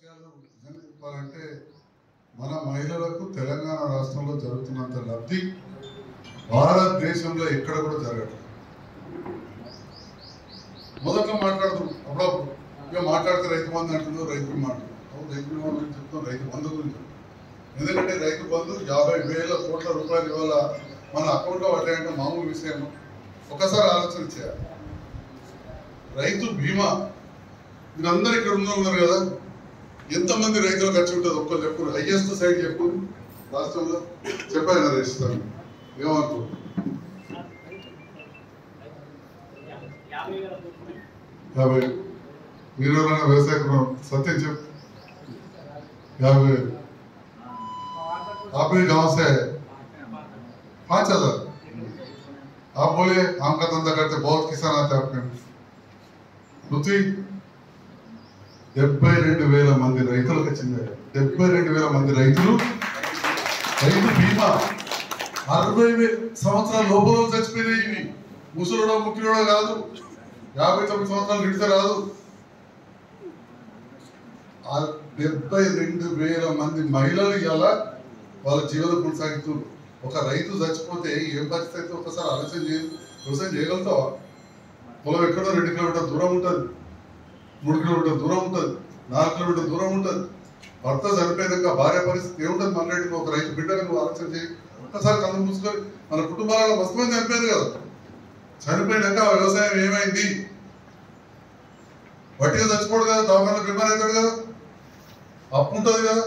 విషయాలు నిజంగా చెప్పాలంటే మన మహిళలకు తెలంగాణ రాష్ట్రంలో జరుగుతున్నంత లబ్ధి భారతదేశంలో ఎక్కడ కూడా జరగట్లేదు మొదట్లో మాట్లాడుతాం అప్పుడప్పుడు ఇక మాట్లాడితే రైతు బంధు అంటున్నారు రైతు మాట్లాడుతున్నాం అవును రైతు బంధు గురించి చెప్తాం రైతు బంధు గురించి చెప్తాం. ఎందుకంటే రైతు బంధు యాభై వేల కోట్ల రూపాయలు ఇవాళ మన అకౌంట్లో పడ్డాయంటే మామూలు విషయం ఒకసారి ఆలోచన చేయాలి రైతు బీమా మీరందరూ ఇక్కడ ఉన్న ఉన్నారు కదా ఎంతమంది రైతులకు ఖర్చు ఉంటుంది ఒక్కరు చెప్పు హైయెస్ట్ సైడ్ చెప్పు రాష్ట్రంలో చెప్పాను కదా ఇస్తాను ఏమనుకో యాభై మీరు ఎవరైనా వ్యవసాయ కుటుంబం సత్యం చెప్పు యాభై వేలు आपने गांव से है पाँच हजार आप बोले आम का धंधा करते बहुत किसान आते हैं आपके పృథ్వీ డెబ్బై రెండు వేల మంది రైతులకు వచ్చింది డెబ్బై రెండు వేల మంది రైతులు రైతు బీమా అరవై వే- సంవత్సరాల లోపల చచ్చిపోయినాయి ఇవి ముసలుడో ముఖ్యుడో కాదు యాభై తొమ్మిది సంవత్సరాలు నిడితే రాదు ఆ డెబ్బై రెండు వేల మంది మహిళలు ఇలా వాళ్ళ జీవనం కొనసాగుతున్నారు ఒక రైతు చచ్చిపోతే ఏం పరిస్థితి అయితే ఒకసారి ఆలోచన చేయ వ్యవసాయం చేయగలుగుతావా పొలం ఎక్కడో రెండు కిలోమీటర్ దూరం ఉంటుంది మూడు కిలోమీటర్ దూరం ఉంటుంది నాలుగు కిలోమీటర్ దూరం ఉంటుంది భర్త చనిపోయినాక భార్య పరిస్థితి ఏముంటుంది మన రైతు ఒక రైతు బిడ్డగా నువ్వు ఆలోచన చేయి ఒక్కసారి కళ్ళు మూసుకొని మన కుటుంబాలలో మస్తు మంది చనిపోయింది కదా చనిపోయినాక ఆ వ్యవసాయం ఏమైంది వట్టిగా చచ్చిపోడు కదా దవాఖాన బిమార్ అవుతాడు కదా అప్పు ఉంటుంది కదా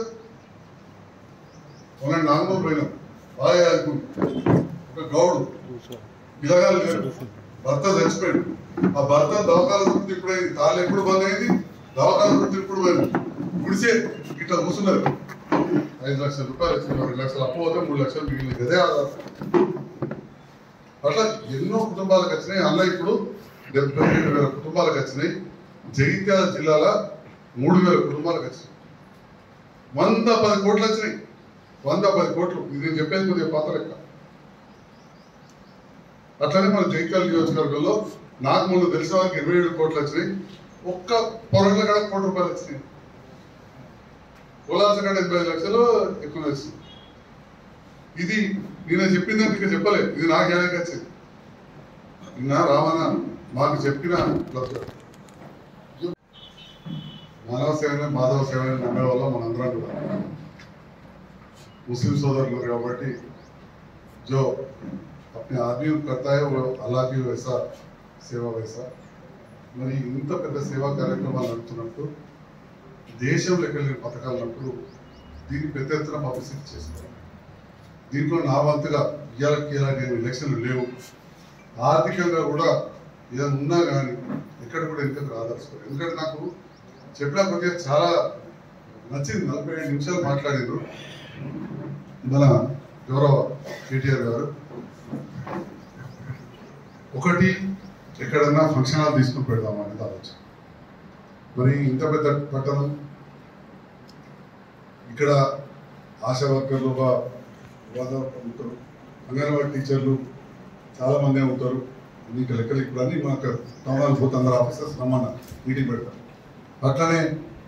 మొన్న నాలుగు పోయినాం బాగా ఆడుకుంటాం. ఒక గౌడు పిల్లగాలు లేరు భర్త చచ్చిపోయాడు ఆ భర్త దవాఖాన చుట్టూ ఇప్పుడు అయింది కాళ్ళు ఎప్పుడు బంద్ అయింది దవాఖాన చుట్టూ ఇప్పుడు పోయింది గుడిసే ఇట్లా కూర్చున్నారు ఐదు లక్షల రూపాయలు వచ్చింది రెండు లక్షలు అప్పు పోతే మూడు లక్షలు మిగిలింది అదే ఆధారం అట్లా ఎన్నో కుటుంబాలకు వచ్చినాయి అలా ఇప్పుడు డెబ్బై రెండు వేల కుటుంబాలకు వచ్చినాయి జగిత్యాల జిల్లాల మూడు వేల కుటుంబాలకు వచ్చినాయి వంద పది కోట్లు వచ్చినాయి వంద పది కోట్లు ఇది నేను చెప్పేది కొద్దిగా పాత లెక్క అట్లనే మన జగిత్యాల నియోజకవర్గంలో నాకు ముందు తెలిసిన వాళ్ళకి ఇరవై ఏడు కోట్లు వచ్చినాయి ఒక్క పొరగల కాడ కోటి రూపాయలు వచ్చినాయి కులాస కాడ ఎనభై ఐదు లక్షలు ఎక్కువ వచ్చింది ఇది నేను చెప్పిందంటే ఇంకా చెప్పలేదు ఇది నాకు ఏడాకి వచ్చింది నిన్న రావణ మాకు చెప్పిన లబ్ధి. మానవ సేవనే మాధవ సేవనే నమ్మే వల్ల మనందరం కూడా मुस्लिम सोदर కాబట్టి जो अपने आदमी को करता है वो अल्लाह की वैसा సేవ వయసా మరి ఇంత పెద్ద సేవా కార్యక్రమాలు నడుపుతున్నప్పుడు దేశంలో వెళ్ళిన పథకాలు ఉన్నప్పుడు దీన్ని పెద్ద ఎత్తున పబ్లిసిటీ చేస్తారు దీంట్లో నా వంతుగా ఇయ్యాలకి ఇలా నేను ఎలక్షన్లు లేవు ఆర్థికంగా కూడా ఏదైనా ఉన్నా కానీ ఎక్కడ కూడా ఎందుకు రాదలుచుకోరు ఎందుకంటే నాకు చెప్పిన కొద్దిగా చాలా నచ్చింది నలభై ఐదు నిమిషాలు మాట్లాడారు మన గౌరవ కేటీఆర్ గారు ఒకటి ఎక్కడన్నా ఫంక్షన్ హాల్ తీసుకుని పెడదాం అనేది ఆలోచన మరి ఇంత పెద్ద పట్టణం ఇక్కడ ఆశా వర్కర్లు ఒక వాతావరణం ఉంటారు అంగన్వాడీ టీచర్లు చాలా మంది ఉంటారు నీకు లెక్కలు ఇప్పుడు అన్ని మనకు టౌన్ హాల్ పోతే అందరు ఆఫీసర్స్ రమ్మన్న మీటింగ్ పెడతారు అట్లనే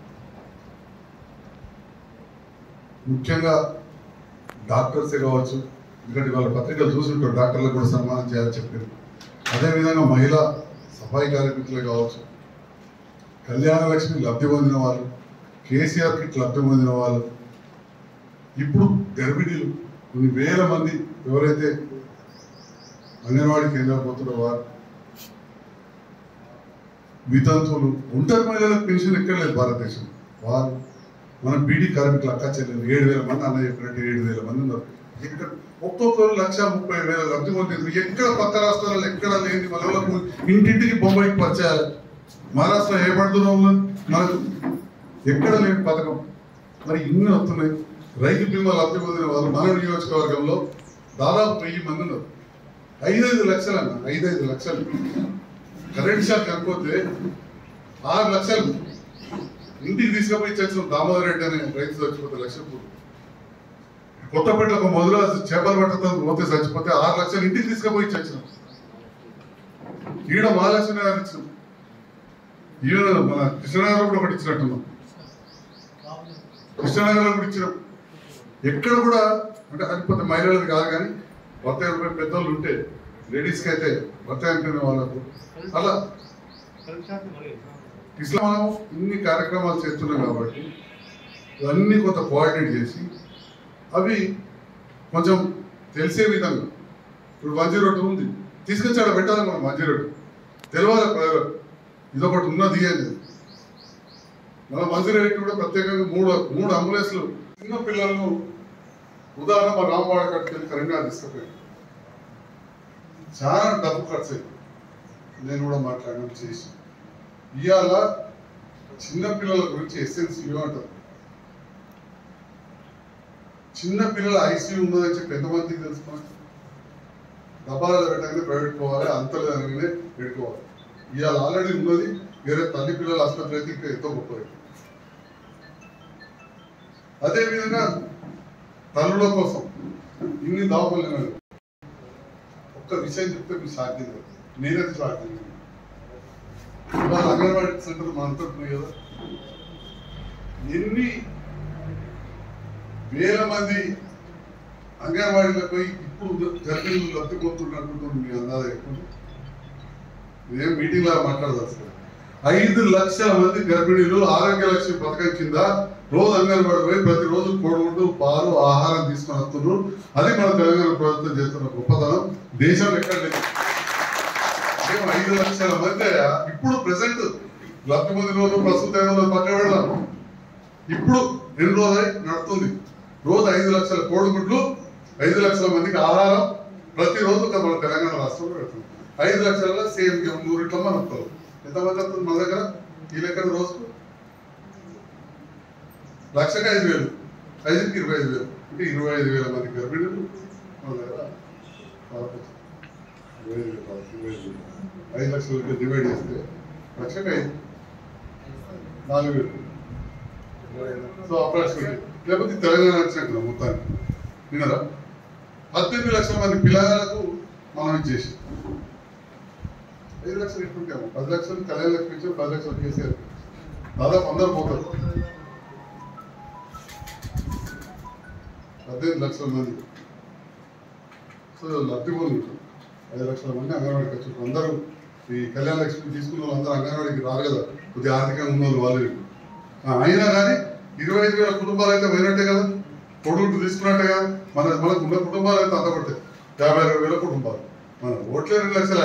ముఖ్యంగా డాక్టర్సే కావచ్చు ఎందుకంటే వాళ్ళ పత్రికలు చూసుంటారు డాక్టర్లకు కూడా సన్మానం చేయాలని చెప్పారు అదేవిధంగా మహిళా సఫాయి కార్మికులే కావచ్చు కళ్యాణ లక్ష్మి లబ్ధి పొందిన వాళ్ళు కేసీఆర్ కిట్ లబ్ధి పొందిన వాళ్ళు ఇప్పుడు గర్భిణీలు కొన్ని వేల మంది ఎవరైతే అంగన్వాడీ కేంద్రాలు పోతున్న వారు వితంతువులు ఒంటరి మహిళలకు పెన్షన్ ఎక్కర్లేదు భారతదేశం వారు మన బీడీ కార్మికులు అక్క చెల్లెలు ఏడు వేల మంది అన్న చెప్పినట్టు ఏడు వేల మంది ఉన్నారు ఎక్కడ ఒక్కొక్కరు లక్ష ముప్పై వేల లబ్ధి పొందింది ఎక్కడ పక్క రాష్ట్రాలలో ఎక్కడ లేని వాళ్ళకు ఇంటింటికి బొమ్మాయికి పరిచయాలు మహారాష్ట్ర ఏ పడుతున్నాం మనకు ఎక్కడ లేని పథకం మరి ఇన్ని వస్తున్నాయి రైతు బీమా లబ్ధి పొందిన వాళ్ళు మన నియోజకవర్గంలో దాదాపు వెయ్యి మంది ఉన్నారు ఐదైదు లక్షలు అన్న ఐదైదు లక్షలు కరెంట్ షాక్ కాకపోతే ఆరు లక్షలు ఇంటికి తీసుకుపోయి చచ్చిన దామోదర్ రెడ్డి అనే రైతు చచ్చిపోతే లక్ష కోట్లు కొత్తపేట ఒక మొదలు చేపలు పట్టతో పోతే చచ్చిపోతే ఆరు లక్షలు ఇంటికి తీసుకుపోయి చచ్చిన ఈడ మహాలక్ష్మి గారు ఇచ్చిన ఈయన మన కృష్ణగారు కూడా ఒకటి ఇచ్చినట్టున్నాం కృష్ణనగర్లో కూడా ఇచ్చినాం ఎక్కడ కూడా అంటే అది కొంత మహిళలది కాదు కానీ భర్త ఎవరిపై పెద్దోళ్ళు ఉంటే లేడీస్కి అయితే భర్త అనుకునే వాళ్ళకు అలా ఇట్లా మనం ఇన్ని కార్యక్రమాలు చేస్తున్నాం కాబట్టి ఇవన్నీ కొంత కోఆర్డినేట్ చేసి అవి కొంచెం తెలిసే విధంగా ఇప్పుడు వన్ జీరో టూ ఉంది తీసుకొచ్చి ఆడ పెట్టాలి మనం వన్ జీరో టూ తెలియాలి ప్రజలకు ఇదొకటి ఉన్నది అని మన వన్ జీరో ఎయిట్ కూడా ప్రత్యేకంగా మూడు మూడు అంబులెన్స్లు చిన్న పిల్లలను ఉదాహరణ మా రామవాడ కట్టుకెళ్ళి కరీంనగర్ తీసుకుపోయాను చాలా డబ్బు ఖర్చు అయింది నేను కూడా మాట్లాడడం చేసి ఇవాళ చిన్న పిల్లల గురించి ఎస్ఎన్సీ అంటారు చిన్న పిల్లల ఐసీయూ ఉన్నదని చెప్పి ఎంతమందికి తెలుసుకోవాలి డబ్బాలలో పెట్టగానే ప్రైవేట్ పోవాలి అంత లేదనగానే పెట్టుకోవాలి ఇవాళ ఆల్రెడీ ఉన్నది వేరే తల్లి పిల్లల ఆసుపత్రి అయితే ఇంకా ఎంతో గొప్పది అదేవిధంగా తల్లుల కోసం ఇన్ని దావపల్లి ఒక్క విషయం చెప్తే మీకు సాధ్యం కాదు నేనైతే సాధ్యం కాదు. ఇవాళ అంగన్వాడీ సెంటర్ మన అంటున్నాయి కదా ఎన్ని వేల మంది అంగన్వాడీలకు పోయి ఇప్పుడు గర్భిణులు లబ్ధిపోతున్నట్టు మీ అందాజ ఎక్కువ ఇదేం మీటింగ్ లాగా మాట్లాడదాల్సింది ఐదు లక్షల మంది గర్భిణీలు ఆరోగ్య లక్ష్మి పథకం కింద రోజు అంగన్వాడి పోయి ప్రతిరోజు కోడిగుడ్డు పాలు ఆహారం తీసుకొని వస్తున్నారు అది మన తెలంగాణ ప్రభుత్వం చేస్తున్న గొప్పతనం దేశంలో ఎక్కడ లేదు ఏం ఐదు లక్షల మంది ఇప్పుడు ప్రెసెంట్ లబ్ధి పొందిన రోజు ప్రస్తుతం ఏదో పక్కన పెడదాం ఇప్పుడు రెండు రోజులు నడుస్తుంది రోజు ఐదు లక్షల కోడిగుడ్లు ఐదు లక్షల మందికి ఆహారం ప్రతిరోజు ఒక మన తెలంగాణ రాష్ట్రంలో పెడుతుంది ఐదు లక్షల సేమ్ నూరు ఇట్లా మనం వస్తాం ఎంతమంది వస్తుంది మన దగ్గర ఈ లెక్కన రోజుకు లక్షకి ఐదు వేలు ఐదుకి ఇరవై ఐదు వేలు అంటే ఇరవై ఐదు వేల మంది గర్భిణులు మన దగ్గర పాపం. ఇరవై ఐదు వేలు కాదు, ఇరవై ఐదు వేలు. ఐదు లక్షలకి డివైడ్ చేస్తే లక్షకి ఐదు నాలుగు వేలు సో అప్రాక్సిమేట్ లేకపోతే తెలంగాణ వచ్చినట్టు మొత్తానికి వినరా పద్దెనిమిది లక్షల మంది పిల్లలకు మనం ఇచ్చేసి ఐదు లక్షలు ఇట్టుకుంటాము పది లక్షలు కళ్యాణ లక్ష్మి ఇచ్చాం పది లక్షలు కేసీఆర్ దాదాపు అందరు పోతారు పద్దెనిమిది లక్షల మంది సో లబ్ధి పొందుతారు ఐదు లక్షల మంది అంగన్వాడికి వచ్చారు అందరూ ఈ కళ్యాణ లక్ష్మి తీసుకున్న వాళ్ళు అందరూ అంగన్వాడికి రారు కదా కొద్దిగా ఆర్థికంగా ఉన్న వాళ్ళు వాళ్ళు వీళ్ళు. ఆ, అయినా కానీ ఇరవై ఐదు వేల కుటుంబాలు అయితే పోయినట్టే కదా పొడుగుంటూ తీసుకున్నట్టే కదా మన మనకు ఉన్న కుటుంబాలు అయితే అంత పడతాయి యాభై అరవై వేల కుటుంబాలు మన ఓట్లే రెండు లక్షల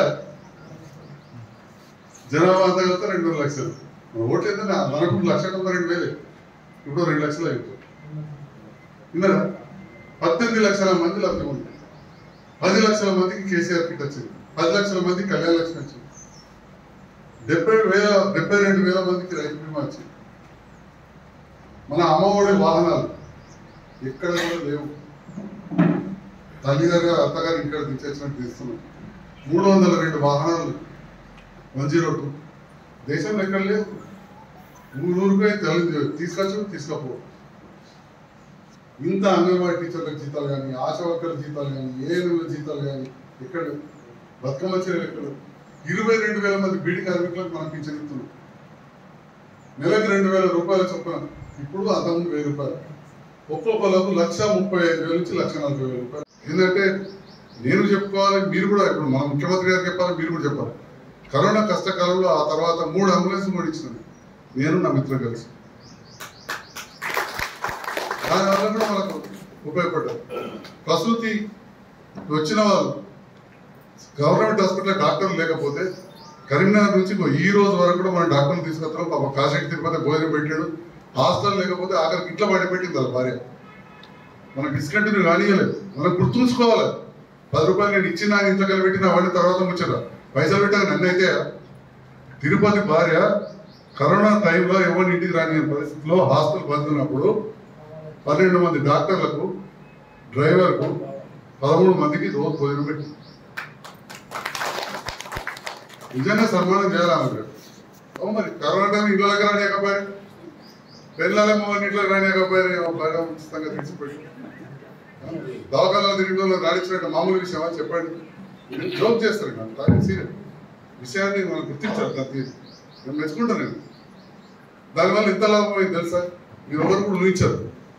జనాభా అంతా కలిపితే రెండు వేల లక్షలు మన ఓట్లు అయితే మనకు లక్ష తొంభై రెండు వేలు ఇప్పుడు రెండు లక్షలు అయిపోతాయి విన్నారా పద్దెనిమిది లక్షల మంది లబ్ధి ఉంది పది లక్షల మందికి కేసీఆర్ కిట్ వచ్చింది పది లక్షల మందికి కళ్యాణ లక్ష్మి వచ్చింది డెబ్బై వేల డెబ్బై రెండు వేల మందికి రైతు బీమా వచ్చింది మన అమ్మఒడి వాహనాలు ఎక్కడ కూడా లేవు తల్లిగారు అత్తగారు ఇక్కడ దించేసినట్టు తీస్తున్నాం మూడు వందల రెండు వాహనాలు వన్ జీరో టూ దేశంలో ఎక్కడ లేవు ఊరు ఊరిపై తల్లి తీసుకొచ్చు తీసుకపో ఇంత అంగన్వాడీ టీచర్ల జీతాలు కానీ ఆశా వర్కర్ల జీతాలు కానీ ఏఎన్ఎంల జీతాలు కానీ ఎక్కడ లేవు. బతుకమ్మ చీరలు ఎక్కడ లేవు. ఇరవై రెండు వేల మంది బీడి కార్మికులకు మనం పింఛన్ ఇస్తున్నాం నెలకు రెండు వేల రూపాయల చొప్పున ఇప్పుడు అంతకుముందు వెయ్యి రూపాయలు ఒక్కొక్కలకు లక్ష ముప్పై ఐదు వేల నుంచి లక్ష నలభై వేల రూపాయలు ఎందుకంటే నేను చెప్పుకోవాలి మీరు కూడా ఇప్పుడు మన ముఖ్యమంత్రి గారు చెప్పాలి మీరు కూడా చెప్పాలి కరోనా కష్టకాలంలో ఆ తర్వాత మూడు అంబులెన్స్ కూడా ఇచ్చినాను నేను నా మిత్రులు కలిసి దానివల్ల కూడా మనకు ఉపయోగపడ్డారు ప్రసూతి వచ్చిన వాళ్ళు గవర్నమెంట్ హాస్పిటల్ డాక్టర్లు లేకపోతే కరీంనగర్ నుంచి ఇంకో ఈ రోజు వరకు కూడా మన డాక్టర్లు తీసుకొస్తాం పాప కాశీకి తిరుపతి భోజనం పెట్టాడు హాస్టల్ లేకపోతే ఆఖరికి ఇట్లా పడి పెట్టింది వాళ్ళ భార్య మనం డిస్కంటిన్యూ కానియలేదు మనం గుర్తుంచుకోవాలి పది రూపాయలు నేను ఇచ్చిన ఇంట్లో కలిపి పెట్టిన వాడిని తర్వాత ముచ్చట పైసలు పెట్టాక నన్ను అయితే తిరుపతి భార్య కరోనా టైంలో ఎవరిని ఇంటికి రాని పరిస్థితిలో హాస్టల్ బంద్ ఉన్నప్పుడు పన్నెండు మంది డాక్టర్లకు డ్రైవర్కు పదమూడు మందికి రోజు భోజనం పెట్టి నిజంగా సన్మానం చేయాలి ఆమె గారు. అవును మరి కరోనా టైం ఇంట్లో దగ్గర రానియకపోయారు పిల్లలేమో ఇంట్లో రానియకపోయారు బాగా ఉచితంగా తీసిపోయి దవాఖానాలో తిరిగి వాళ్ళు రాణించినట్టు మామూలు విషయమా చెప్పండి మీరు జోక్ చేస్తారు నాకు తాగే సీరియస్ విషయాన్ని మనం గుర్తించాలి దాన్ని నేను మెచ్చుకుంటాను నేను దానివల్ల ఇంత లాభం అయింది తెలుసా మీరు ఎవరు కూడా ఊహించరు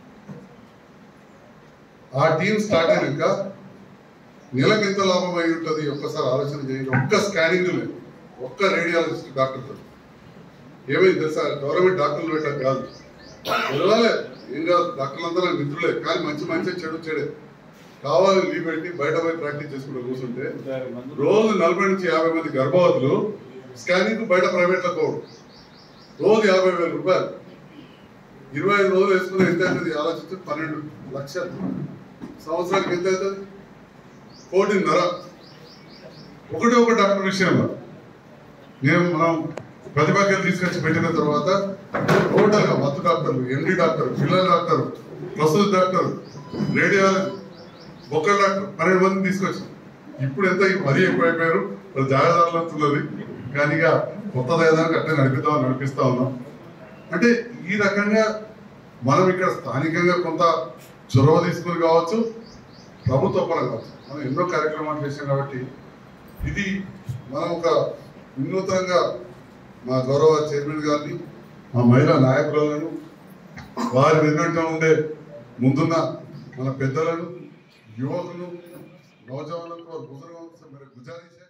ఆ టీం స్టార్ట్ అయినాక నెలకు ఎంత లాభం అయి ఉంటుంది ఒక్కసారి ఆలోచన చేయండి ఒక్క స్కానింగ్ లేదు ఒక్క రేడియాలజిస్ట్ డాక్టర్తో ఏమైంది తెలుసా గవర్నమెంట్ డాక్టర్లు పెట్టారు కాదు పిలవాలే ఏం కాదు డాక్టర్లంతా నాకు మిత్రులే కానీ మంచి మంచి చెడు చెడే కావాలి లీవ్ పెట్టి బయట పోయి ప్రాక్టీస్ చేసుకుంటూ కూర్చుంటే రోజు నలభై నుంచి యాభై మంది గర్భవతులు స్కానింగ్ బయట ప్రైవేట్లో పోవడం రోజు యాభై వేల రూపాయలు ఇరవై ఐదు రోజులు వేసుకుని ఎంత అవుతుంది ఆలోచిస్తే పన్నెండు లక్షలు సంవత్సరానికి ఎంత అవుతుంది కోటిన్నర ఒకటి ఒక డాక్టర్ విషయంలో నేను మనం ప్రతిభాకలు తీసుకొచ్చి పెట్టిన తర్వాత టోటల్గా మత్తు డాక్టర్లు ఎండి డాక్టర్ పిల్లల డాక్టర్ ప్రసూతి డాక్టర్ రేడియాలజీ ఒక్క డాక్టర్ పన్నెండు మందిని తీసుకొచ్చి ఇప్పుడు ఎంత మరీ ఎక్కువైపోయారు వాళ్ళు జాగ్రత్తలు అవుతున్నది కానీ ఇక కొత్తది ఏదైనా అట్లే నడిపిద్దాం నడిపిస్తా ఉన్నాం అంటే ఈ రకంగా మనం ఇక్కడ స్థానికంగా కొంత చొరవ తీసుకుని కావచ్చు ప్రభుత్వ పరం కావచ్చు మనం ఎన్నో కార్యక్రమాలు చేశాం కాబట్టి ఇది మనం ఒక వినూత్నంగా మా గౌరవ చైర్మన్ గారిని మా మహిళా నాయకులను వారి వెన్నంట ఉండే ముందున్న మన పెద్దలను యువకులు నౌజవాన్లకు బుజుర్గోं से मेरे गुजारिश है